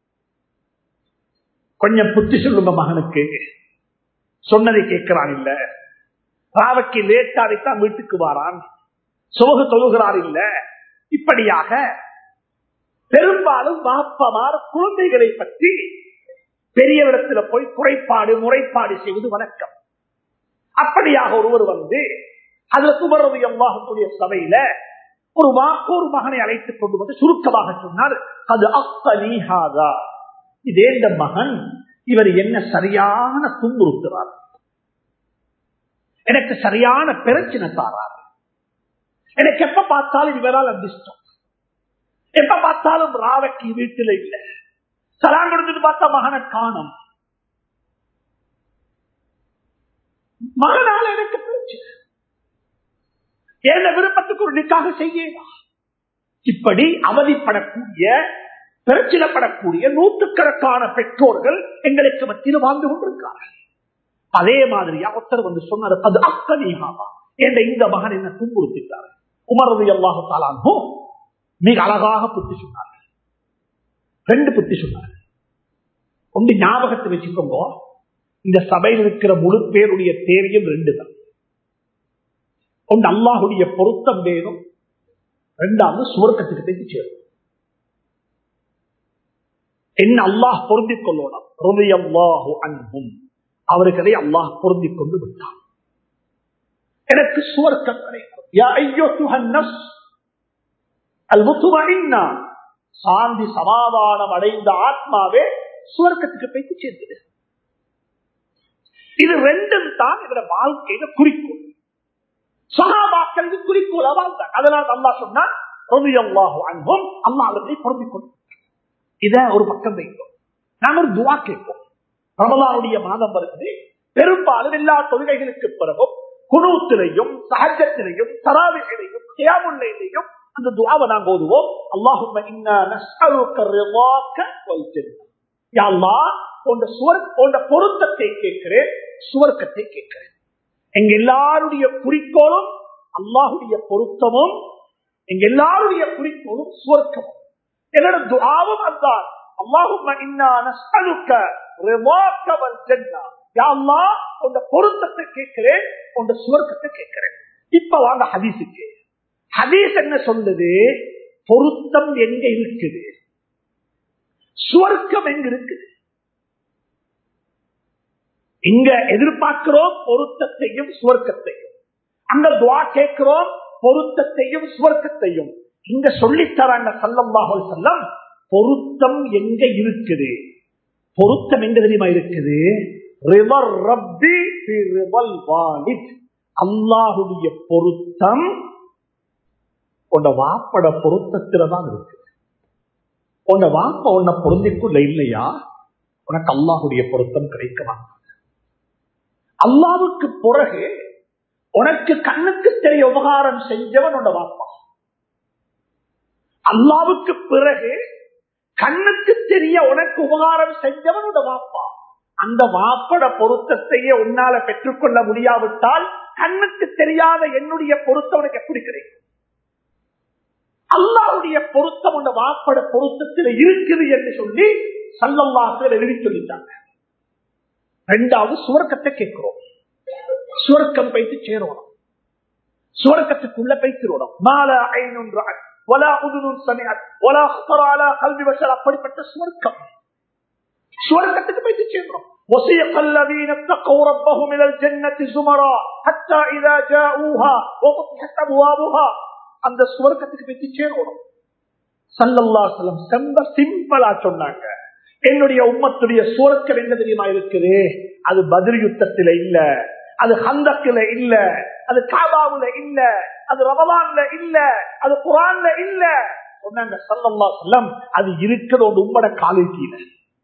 கொஞ்சம் புத்தி சொல்லுங்க மகனுக்கு சொன்னதை கேட்கிறான் இல்ல ராவக்கு லேட்டாடித்தான் வீட்டுக்கு வாரான் சோக தொழுகிறார் இல்ல இப்படியாக பெரும்பாலும் வாப்பமார் குழந்தைகளை பற்றி பெரியவரிடத்துல போய் குறைப்பாடு முறைப்பாடு செய்வது வணக்கம் அப்படியாக ஒருவர் வந்து அதுல குமரவி அம்மாவுடைய சபையில ஒரு வாக்கு ஒரு மகனை அழைத்துக் கொண்டு வந்து சுருக்கமாக சொன்னார் அது அக்கலீஹாதா இதே இந்த மகன் இவர் என்ன சரியான துன்புறுத்துறார் எனக்கு சரியான பிரச்சனை தாரார் எனக்கு எப்ப பார்த்தாலும் இவரால் அதிர்ஷ்டம் எப்ப பார்த்தாலும் ராவக்கி வீட்டில் இல்ல சலாம் கொடுத்துட்டு பார்த்தா மகனை காணும் மகனால எனக்கு பிரச்சனை என்ன விருப்பத்துக்கு ஒரு நிக்காக செய்யலாம் இப்படி அவதிப்படக்கூடிய பிரச்சனைப்படக்கூடிய நூற்றுக்கணக்கான பெற்றோர்கள் எங்களுக்கு மத்தியில் வாழ்ந்து கொண்டிருக்கிறார்கள் அதே மாதிரியா ஒருத்தர் வந்து சொன்னார் அது அக்கனீகாமா என்ற இந்த மகன் என்ன துன்புறுத்திட்டார் உமரது அல்லாஹு தாலானோ மிக அழகாக புத்தி சொன்னார்கள் ரெண்டு புத்தி சொன்னார்கள் ஒன்று ஞாபகத்தை வச்சுக்கோங்க இந்த சபையில் இருக்கிற முழு பேருடைய தேவையும் ரெண்டு தான் ஒன்று அல்லாஹுடைய பொருத்தம் வேணும் ரெண்டாவது சுவர்க்கத்துக்கு போய் சேரும் என்ன அல்லாஹ் பொருந்திக் கொள்ளணும் ரலியல்லாஹு அன்ஹும் அவர்களை அல்லாஹ் பொருந்திக் கொண்டு விட்டான் எனக்கு சுவர்க்கம் கிடைக்கும் யா ஐயோத்துஹன் நஃப்ஸ் அல் முத்துமஇன்னா சாந்தி சமாதானம் அடைந்த ஆத்மாவே சுவர்க்கத்துக்கு போய்த்து சேர்ந்தது இது ரெண்டும் தான் இதோட வாழ்க்கையில குறிக்கோள் சகாபாக்களுக்கு குறிக்கோள் வாழ்ந்தாங்க அதனால் அல்லாஹ் சொன்னா ரலியல்லாஹு அன்ஹும் அல்லாஹ் அவர்களை பொருந்திக் கொண்டு இத ஒரு பக்கம் வைக்கும் நாம் ஒரு துவா கேட்போம் ரமலானுடைய மாதம் வருது பெரும்பாலும் எல்லா தொழுகைகளுக்கு பிறகும் குணூத்திலையும் சகஜத்திலையும் தராவிகளையும் தியாமுல்லையும் அந்த துவாவை நாங்க ஓதுவோம் அல்லாஹும்ம இன்னா நஸ்அலுக ரிதாக வல் ஜன்னah யா அல்லாஹ் உன்ட சுவர் உன்ட பொருத்தத்தை கேட்கிறேன் சுவர்க்கத்தை கேட்கிறேன் எங்க எல்லாருடைய குறிக்கோளும் அல்லாஹுடைய பொருத்தமும் எங்க எல்லாருடைய குறிக்கோளும் சுவர்க்கமும் என்னோட துஆவும் அதான் அல்லாஹும்ம இன்னா நஸ்அலுக ரிதாக வல் ஜன்னah யா அல்லாஹ் உன்ட பொருத்தத்தை கேட்கிறேன் உன்ட சுவர்க்கத்தை கேட்கிறேன் இப்ப வாங்க ஹதீஸுக்கு ஹதீஸ் என்ன சொல்லுது பொருத்தம் எங்க இருக்குது சுவர்க்கம் எங்க இருக்குது இங்க எதிர்பார்க்கிறோம் பொருத்தத்தையும் சுவர்க்கத்தையும் அங்க துவா கேட்கிறோம் பொருத்தத்தையும் சுவர்க்கத்தையும் இங்க சொல்லித்தராங்க சல்லல்லாஹு செல்லம் பொருத்தம் எங்க இருக்குது பொருத்தம் எங்க தெரியுமா இருக்குது ரிவர் ரப்பி ஃபி ரிவல் வாலித் அல்லாஹுடைய பொருத்தம் உன்ன வாப்பட பொருத்தத்தில்தான் இருக்கு உன்ன வாப்ப உன்னை பொருந்திக்குள்ள இல்லையா உனக்கு அல்லாஹுடைய பொருத்தம் கிடைக்குமா அல்லாவுக்கு பிறகு உனக்கு கண்ணுக்கு தெரிய உபகாரம் செஞ்சவன் உன்ன வாப்பா அல்லாவுக்கு பிறகு கண்ணுக்கு தெரிய உனக்கு உபகாரம் செஞ்சவன் உன்ன வாப்பா அந்த வாப்பட பொருத்தத்தையே உன்னால பெற்றுக்கொள்ள முடியாவிட்டால் கண்ணுக்கு தெரியாத என்னுடைய பொருத்தம் உனக்கு எப்படி கிடைக்கும் அல்லாவுடைய பொருத்தம் அந்த வாப்பட பொருத்தத்தில் இருக்குது என்று சொல்லி சல்லல்லாசர் எழுதி சொல்லிட்டாங்க ரெண்டாவது சுவர்க்கத்தை கேட்கிறோம் சுவர்க்கம் பைத்து சேரணும் சுவர்க்கத்துக்குள்ள பைத்திரோடும் மால ஐநூறு வலா உதுனூர் சமயத் வலா அலா கல்வி வசல் அப்படிப்பட்ட சுவர்க்கம் சுவர்க்கத்துக்கு பைத்து சேரணும் وسيق الذين اتقوا ربهم الى الجنه زمرا حتى اذا جاءوها وفتحت ابوابها அந்த சுவர்க்கத்துக்கு போய் சேரணும் சல்லல்லா செல்லம் செம்ப சிம்பிளா சொன்னாங்க என்னுடைய உம்மத்துடைய சுவர்க்கம் என்ன தெரியுமா இருக்குது அது பதில் யுத்தத்தில இல்ல அது ஹந்தக்கில இல்ல அது காபாவுல இல்ல அது ரமலான்ல இல்ல அது குரான்ல இல்ல சொன்னாங்க சல்லல்லா செல்லம் அது இருக்கிறது உம்மட காலில் கீழே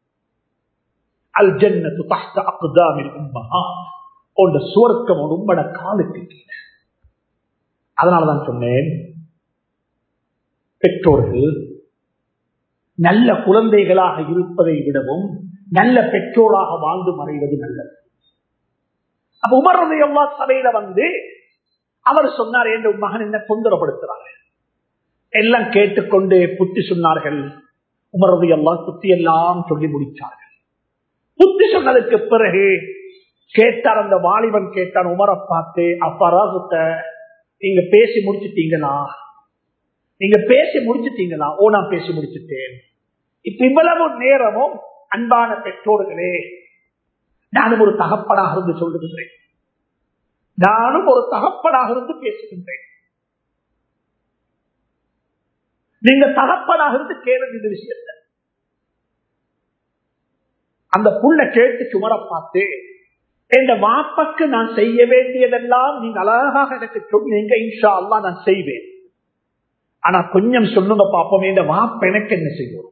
அல் ஜன்னத்து தஹ்த அக்தாமில் உம்மஹா போன்ற சுவர்க்கம் உம்மட காலுக்கு கீழே அதனாலதான் சொன்னேன் பெற்றோர்கள் நல்ல குழந்தைகளாக இருப்பதை விடவும் நல்ல பெற்றோராக வாழ்ந்து மறைவது நல்லது அப்ப உமரது எல்லா சபையில வந்து அவர் சொன்னார் என்று மகன் என்ன தொந்தரப்படுத்துறாங்க எல்லாம் கேட்டுக்கொண்டு புத்தி சொன்னார்கள் உமரது எல்லாம் புத்தி எல்லாம் சொல்லி முடிச்சார்கள் புத்தி சொன்னதுக்கு பிறகு கேட்டார் அந்த வாலிபன் கேட்டான் உமரை பார்த்து அப்பராகுத்த நீங்க பேசி முடிச்சுட்டீங்களா நீங்க பேசி முடிச்சுட்டீங்களா ஓ நான் பேசி முடிச்சுட்டேன் இப்ப இவ்வளவு நேரமும் அன்பான பெற்றோர்களே நானும் ஒரு தகப்பனாக இருந்து சொல்லுகின்றேன் நானும் ஒரு தகப்பனாக இருந்து பேசுகின்றேன் நீங்க தகப்பனாக இருந்து கேளுங்க இந்த விஷயத்தை அந்த புள்ள கேட்டு சுமர பார்த்து என் வாப்பக்கு நான் செய்ய வேண்டியதெல்லாம் நீங்க அழகாக எனக்கு சொன்னீங்க இன்ஷா அல்லா நான் செய்வேன் ஆனா கொஞ்சம் சொல்லுங்க பாப்போம் இந்த வாப்ப எனக்கு என்ன செய்யும்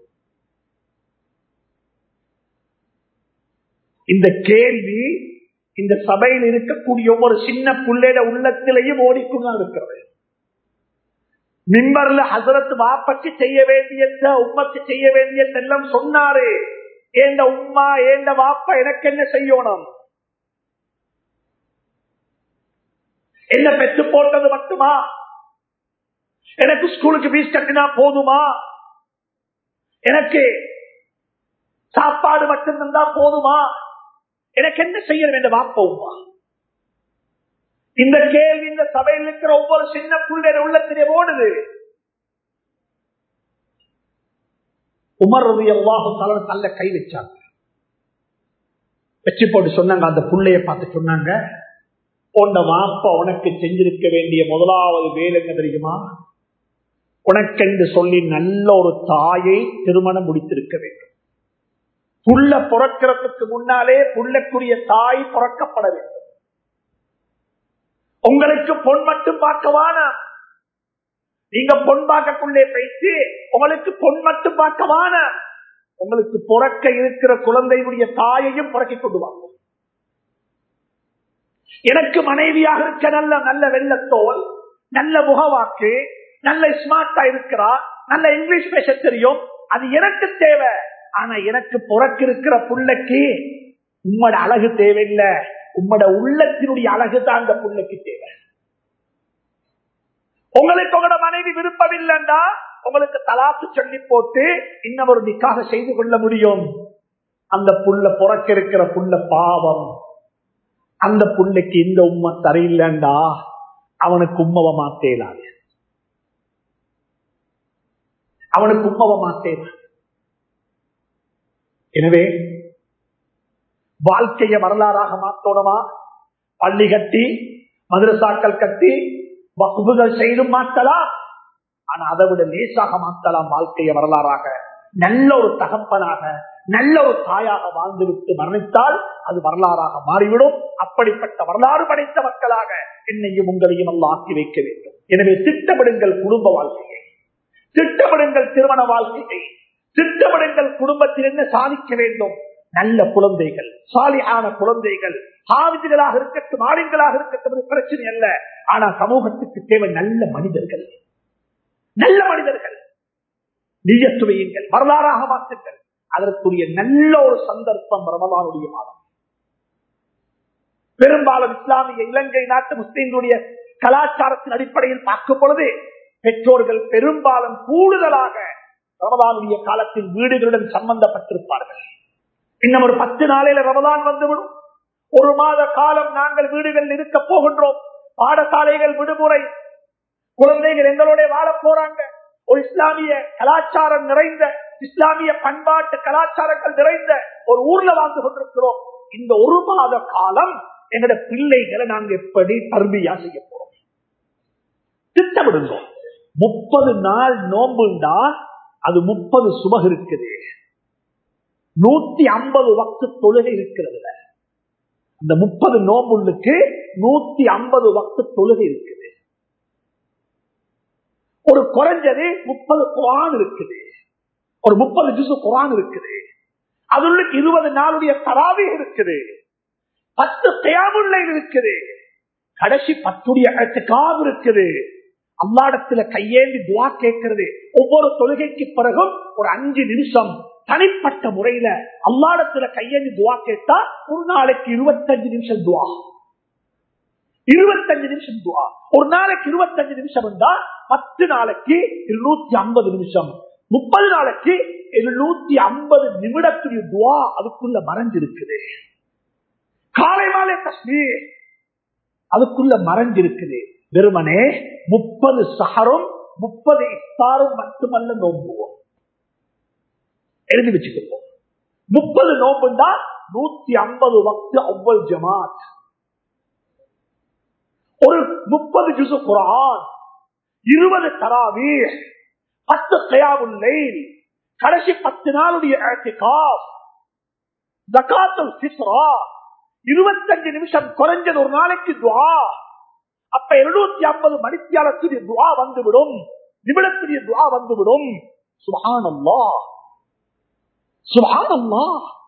இந்த கேள்வி இந்த சபையில் இருக்கக்கூடிய ஒவ்வொரு சின்ன புள்ளையிட உள்ளத்திலையும் ஓடிக்கொண்டு இருக்கிறது மிம்பர்ல ஹசரத் வாப்பக்கு செய்ய வேண்டியத உம்மக்கு செய்ய வேண்டியதெல்லாம் சொன்னாரு ஏண்ட உம்மா ஏண்ட வாப்பா எனக்கு என்ன செய்யணும் என்ன பெற்று போட்டது மட்டுமா எனக்கு ஸ்கூலுக்கு பீஸ் கட்டினா போதுமா எனக்கு சாப்பாடு மட்டும் தந்தா போதுமா எனக்கு என்ன செய்ய வேண்டும் வாப்போமா இந்த கேள்வி இந்த சபையில் இருக்கிற ஒவ்வொரு சின்ன பிள்ளைய உள்ளத்திலே ஓடுது உமர் ரவி அல்லாஹும் தள்ள கை வச்சாங்க வச்சு போட்டு சொன்னாங்க அந்த புள்ளைய பார்த்து சொன்னாங்க உன்ன வாப்பா உனக்கு செஞ்சிருக்க வேண்டிய முதலாவது வேலை என்ன தெரியுமா உனக்கென்று சொல்லி நல்ல ஒரு தாயை திருமணம் முடித்திருக்க வேண்டும் புள்ள பிறக்கிறதுக்கு முன்னாலே புள்ளக்குரிய தாய் பிறக்கப்பட வேண்டும் உங்களுக்கு பொன் மட்டும் பார்க்கவான நீங்க பொன் பார்க்கக்குள்ளே பேசி உங்களுக்கு பொன் மட்டும் பார்க்கவான உங்களுக்கு பிறக்க இருக்கிற குழந்தையுடைய தாயையும் பிறக்கி கொண்டு வாங்க எனக்கு மனைவியாக இருக்க நல்ல நல்ல வெள்ளத்தோல் நல்ல முகவாக்கு நல்ல ஸ்மார்ட்டா இருக்கிறா நல்ல இங்கிலீஷ் பேச தெரியும் அது எனக்கு தேவை ஆனா எனக்கு பிறக்க இருக்கிற புள்ளைக்கு உம்மோட அழகு தேவையில்லை உம்மோட உள்ளத்தினுடைய அழகு தான் அந்த புள்ளைக்கு தேவை உங்களுக்கு உங்களோட மனைவி விருப்பம் இல்லைண்டா உங்களுக்கு தலாத்து சொல்லி போட்டு இன்னும் ஒரு நிக்காக செய்து கொள்ள முடியும் அந்த புள்ள புறக்க இருக்கிற புள்ள பாவம் அந்த புள்ளைக்கு இந்த உண்மை சரியில்லைண்டா அவனுக்கு உம்மவ மாத்தேலாது அவனுக்கு உம்மவ மாத்தேல எனவே வாழ்க்கைய வரலாறாக மாத்தோணுமா பள்ளி கட்டி மதுரசாக்கள் கட்டி வகுப்புகள் செய்து மாற்றலாம் ஆனா அதை விட லேசாக மாற்றலாம் வாழ்க்கைய வரலாறாக நல்ல ஒரு தகப்பனாக நல்ல ஒரு தாயாக வாழ்ந்துவிட்டு மரணித்தால் அது வரலாறாக மாறிவிடும் அப்படிப்பட்ட வரலாறு படைத்த மக்களாக என்னையும் உங்களையும் அல்ல ஆக்கி வைக்க வேண்டும் எனவே திட்டமிடுங்கள் குடும்ப வாழ்க்கையை திட்டமிடுங்கள் திருமண வாழ்க்கையை திட்டமிடுங்கள் குடும்பத்தில் என்ன சாதிக்க வேண்டும் நல்ல குழந்தைகள் சாலியான குழந்தைகள் ஆவிதிகளாக இருக்கட்டும் ஆளுங்களாக இருக்கட்டும் அது பிரச்சனை அல்ல ஆனா சமூகத்துக்கு தேவை நல்ல மனிதர்கள் நல்ல மனிதர்கள் நிஜத்துவையுங்கள் வரலாறாக மாற்றுங்கள் அதற்குரிய நல்ல ஒரு சந்தர்ப்பம் ரமலானுடைய மாதம் பெரும்பாலும் இஸ்லாமிய இலங்கை நாட்டு முஸ்லீம்களுடைய கலாச்சாரத்தின் அடிப்படையில் பார்க்கும் பொழுது பெற்றோர்கள் பெரும்பாலும் கூடுதலாக ரமதானுடைய காலத்தில் வீடுகளுடன் சம்பந்தப்பட்டிருப்பார்கள் இன்னும் ஒரு பத்து நாளையில ரமதான் வந்துவிடும் ஒரு மாத காலம் நாங்கள் வீடுகளில் இருக்க போகின்றோம் பாடசாலைகள் விடுமுறை குழந்தைகள் எங்களோட வாழ போறாங்க ஒரு இஸ்லாமிய கலாச்சாரம் நிறைந்த இஸ்லாமிய பண்பாட்டு கலாச்சாரங்கள் நிறைந்த ஒரு ஊர்ல வாழ்ந்து கொண்டிருக்கிறோம் இந்த ஒரு மாத காலம் எங்களோட பிள்ளைகளை நாங்க எப்படி தர்பியா செய்ய போறோம் திட்டமிடுங்க முப்பது நாள் நோம்புண்டா அது முப்பது சுபக இருக்குது நூத்தி ஐம்பது வக்து தொழுகை இருக்கிறதுல அந்த முப்பது நோம்புள்ளுக்கு நூத்தி ஐம்பது வக்து தொழுகை இருக்குது ஒரு குறைஞ்சது முப்பது குரான் இருக்குது ஒரு முப்பது ஜூசு குரான் இருக்குது அதுள்ளுக்கு இருபது நாளுடைய தராவி இருக்குது பத்து தேமுல்லை இருக்குது கடைசி பத்துடைய காவு இருக்குது அல்லாடத்துல கையேந்தி துவா கேட்கிறது ஒவ்வொரு தொழுகைக்கு பிறகும் ஒரு அஞ்சு நிமிஷம் தனிப்பட்ட முறையில அல்லாடத்துல கையேந்தி துவா கேட்டா ஒரு நாளைக்கு இருபத்தஞ்சு நிமிஷம் துவா இருபத்தஞ்சு நிமிஷம் துவா ஒரு நாளைக்கு இருபத்தஞ்சு நிமிஷம் இருந்தா பத்து நாளைக்கு இருநூத்தி ஐம்பது நிமிஷம் முப்பது நாளைக்கு எழுநூத்தி ஐம்பது நிமிடத்துடைய துவா அதுக்குள்ள மறைஞ்சிருக்குது காலை மாலை தஸ்மீர் அதுக்குள்ள மறைஞ்சிருக்குது வெறுமனே முப்பது சஹரும் முப்பது இஃப்தாரும் மட்டுமல்ல நோம்புவோம் எழுதி வச்சுக்கோ முப்பது நோம்புண்டா நூத்தி ஐம்பது வக்து அவ்வளவு ஜமாத் ஒரு முப்பது ஜுசு குரான் இருபது தராவி பத்து கயாவுல்லை கடைசி பத்து நாளுடைய இருபத்தஞ்சு நிமிஷம் குறைஞ்சது ஒரு நாளைக்கு துவா அப்ப இருநூத்தி ஐம்பது மணித்தியாலத்துடைய துவா வந்துவிடும் நிமிடத்துடைய துவா வந்துவிடும் சுபானல்லா சுபானல்லா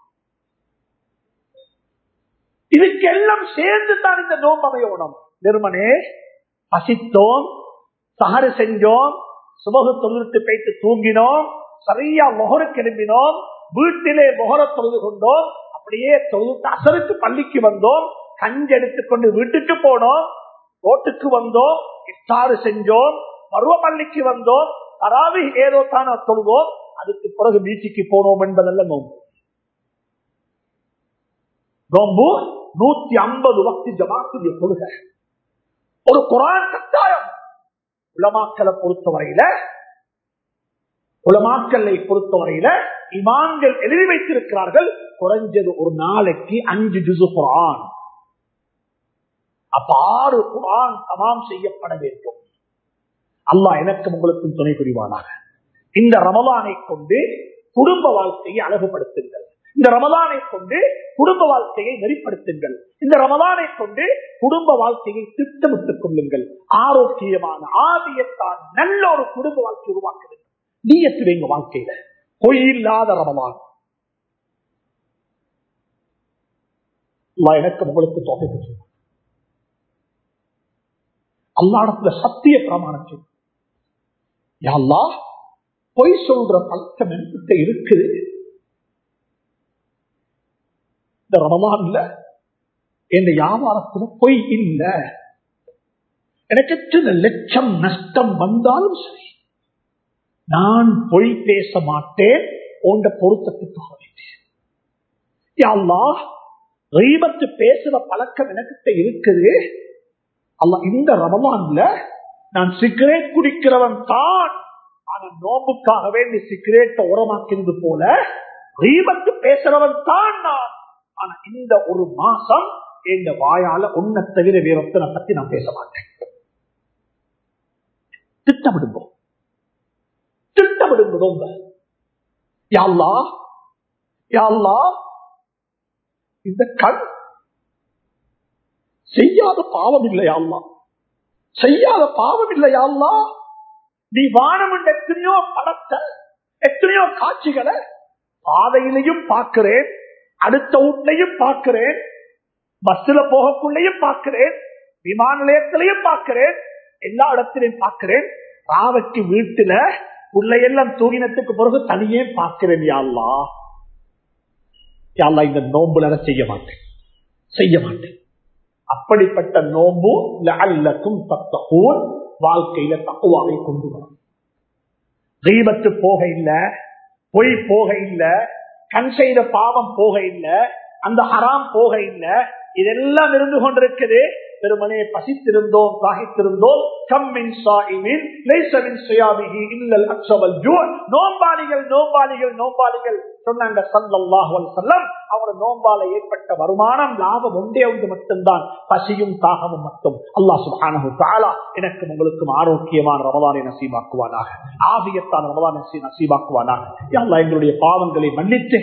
இதுக்கெல்லாம் சேர்ந்து தான் இந்த நோம்பு அமையணும் நிறுவனே பசித்தோம் சஹரு செஞ்சோம் சுபகு தொழுத்து போயிட்டு தூங்கினோம் சரியா முகர கிளம்பினோம் வீட்டிலே முகர தொழுது கொண்டோம் அப்படியே தொழுத்து அசருக்கு பள்ளிக்கு வந்தோம் கஞ்சி எடுத்துக்கொண்டு வீட்டுக்கு போனோம் ரோட்டுக்கு வந்தோம் இஃப்தாரு செஞ்சோம் பருவ பள்ளிக்கு வந்தோம் தராவி ஏதோ தான தொழுவோம் அதுக்கு பிறகு பீச்சுக்கு போனோம் என்பதல்ல நோம்பு நோம்பு நூத்தி ஐம்பது வக்தி ஜமாத்துடைய கொள்கை ஒரு குரான் கட்டாயம் உலமாக்களை பொறுத்தவரையில உலமாக்கல்லை பொறுத்தவரையில இமான்கள் எழுதி வைத்திருக்கிறார்கள் குறைஞ்சது ஒரு நாளைக்கு அஞ்சு ஜுசு குரான் அப்ப ஆறு குரான் தமாம் செய்யப்பட வேண்டும் அல்லாஹ் எனக்கும் உங்களுக்கும் துணை புரிவானாக இந்த ரமலானை கொண்டு குடும்ப வாழ்க்கையை அழகுபடுத்துங்கள் இந்த ரமலானை கொண்டு குடும்ப வாழ்க்கையை நெறிப்படுத்துங்கள் இந்த ரமலானை கொண்டு குடும்ப வாழ்க்கையை திட்டமிட்டுக் கொள்ளுங்கள் ஆரோக்கியமான ஆதியத்தான நல்ல ஒரு குடும்ப வாழ்க்கை உருவாக்குங்கள் நீயத்து வைங்க வாழ்க்கையில பொய் இல்லாத ரமலான் எனக்கு உங்களுக்கு தொகை அல்லாடத்துல சத்திய பிரமாணம் செய்யும் யாழ்லா பொய் சொல்ற பழக்கம் என்கிட்ட இருக்குது இந்த ரமலான்ல என் வியாபாரத்துல பொய் இல்ல எனக்கு எத்தனை லட்சம் நஷ்டம் வந்தாலும் சரி நான் பொய் பேச மாட்டேன் உண்ட பொருத்தத்துக்காக யாழ்லா ரீபத்து பேசுற பழக்கம் எனக்கிட்ட இருக்குது அல்ல இந்த ரமலான்ல நான் சிகரெட் குடிக்கிறவன் தான் ஆனா நோம்புக்காக வேண்டி சிகரெட்டை உரமாக்கிறது போல ரீபத்து பேசுறவன் தான் நான் ஆனா இந்த ஒரு மாசம் எங்க வாயால உன்னை தவிர வேறொத்தனை பத்தி நான் பேச மாட்டேன் திட்டமிடுங்க திட்டமிடுங்க யாழ்லா யாழ்லா இந்த கண் செய்யாத பாவம் இல்லையாள்லா செய்யாத பாவம் இல்லையாள்லா நீ வானம் எத்தனையோ படத்தை எத்தனையோ காட்சிகளை பாதையிலையும் பார்க்கிறேன் அடுத்த வீட்லையும் பார்க்கிறேன் பஸ்ல போகக்குள்ளையும் பார்க்கிறேன் விமான நிலையத்திலையும் பார்க்கிறேன் எல்லா இடத்திலையும் பார்க்கிறேன் ராவக்கு வீட்டுல பிள்ளையெல்லாம் தூங்கினத்துக்கு பிறகு தனியே பார்க்கிறேன் யாழ்லா யாழ்லா இந்த நோம்புல செய்ய மாட்டேன் செய்ய மாட்டேன் அப்படிப்பட்ட நோம்பு லஅல்லக்கும் தத்தகூன் வாழ்க்கையில தக்குவாவை கொண்டு வரும் தீபத்து போக இல்ல பொய் போக இல்ல கண் செய்த பாவம் போக இல்ல அந்த ஹராம் போக இல்ல இதெல்லாம் இருந்து கொண்டிருக்குது பெருமனே பசித்திருந்தோம் தாகித்திருந்தோம் கம்மின் சாயிமின் லைசமின் சுயாமிகி இல்லல் அக்ஷவல் ஜூன் நோம்பாளிகள் நோம்பாளிகள் நோம்பாளிகள் சொன்னாங்க சல்லல்லாஹு அலைஹி வஸல்லம் அவர் நோம்பால ஏற்பட்ட வருமானம் லாபம் ஒன்றே ஒன்று மட்டும்தான் பசியும் தாகமும் மட்டும் அல்லாஹ் சுப்ஹானஹு தஆலா எனக்கு உங்களுக்கும் ஆரோக்கியமான ரமலானை நசீபாக்குவானாக ஆபியத்தான ரமலானை நசீபாக்குவானாக யா அல்லாஹ் எங்களுடைய பாவங்களை மன்னித்து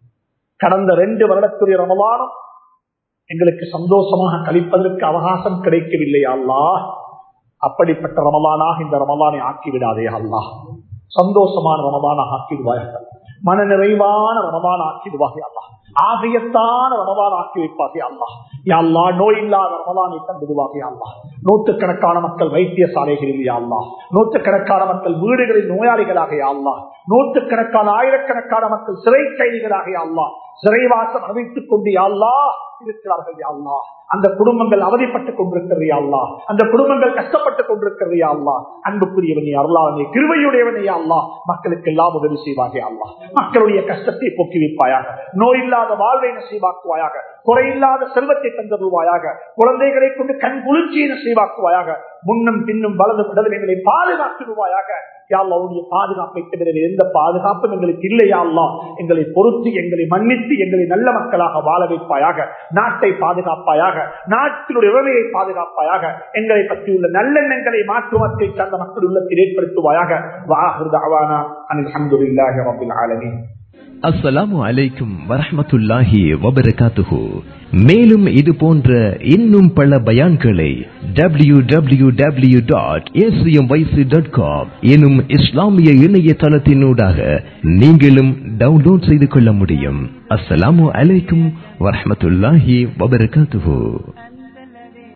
கடந்த ரெண்டு வருடத்துடைய ரமலானம் எங்களுக்கு சந்தோஷமாக கழிப்பதற்கு அவகாசம் கிடைக்கவில்லை அல்லா அப்படிப்பட்ட ரமலானாக இந்த ரமலானை ஆக்கிவிடாதே அல்லா சந்தோஷமான ரமலானாக ஆக்கிடுவாயாக மன நிறைவான ரமலான் ஆக்கிடுவாகே அல்லா ஆகியத்தான ரமலான் ஆக்கி வைப்பாகே அல்லா யாழ்லா நோய் இல்லாத ரமலானை தந்துடுவாகே அல்லா நூற்றுக்கணக்கான மக்கள் வைத்தியசாலைகளில் யாழ்லா நூற்றுக்கணக்கான மக்கள் வீடுகளில் நோயாளிகளாக யாழ்லா நூற்றுக்கணக்கான ஆயிரக்கணக்கான மக்கள் சிறை கைதிகளாக யாழ்லா சிறைவாசம் அனுபவித்துக் கொண்டு யாழ்லா இருக்கிறார்கள் யாழ்லா அந்த குடும்பங்கள் அவதிப்பட்டுக் கொண்டிருக்கிறது யாழ்லா அந்த குடும்பங்கள் கஷ்டப்பட்டுக் கொண்டிருக்கிறது யாழ்லா அன்புக்குரியவனே அருளாவனே கிருவையுடையவனே யாழ்லா மக்களுக்கு எல்லாம் உதவி செய்வாக அல்லா மக்களுடைய கஷ்டத்தை போக்கி வைப்பாயாக நோய் இல்லாத வாழ்வை நசீவாக்குவாயாக குறையில்லாத செல்வத்தை தந்தருவாயாக குழந்தைகளை கொண்டு கண் குளிர்ச்சியை நசீவாக்குவாயாக முன்னும் பின்னும் வலது இடது எங்களை பாதுகாத்துடுவாயாக யாழ்லாவுடைய பாதுகாப்பை தவிர எந்த பாதுகாப்பும் எங்களுக்கு இல்லையாள்லா எங்களை பொறுத்து எங்களை மன்னித்து எங்களை நல்ல மக்களாக வாழ வைப்பாயாக நாட்டை பாதுகாப்பாயாக நாட்டினுடைய உரிமையை பாதுகாப்பாயாக எங்களை பற்றியுள்ள நல்லெண்ணங்களை மாற்றுவத்தை சார்ந்த மக்கள் உள்ளத்தில் ஏற்படுத்துவாயாக வாஹிருதாவானா அனில் அஹமதுல்லாஹி ரபில் ஆலமீன் அஸ்ஸலாமு அலைக்கும் வரஹ்மத்துல்லாஹி வபரகாத்துஹு மேலும் இது போன்ற இன்னும் பல பயான்களை W W W dot dot com எனும் இஸ்லாமிய இணையதளத்தினூடாக நீங்களும் டவுன்லோட் செய்து கொள்ள முடியும் அஸ்ஸலாமு அலைக்கும் வரஹ்மத்துல்லாஹி வபரகாத்துஹு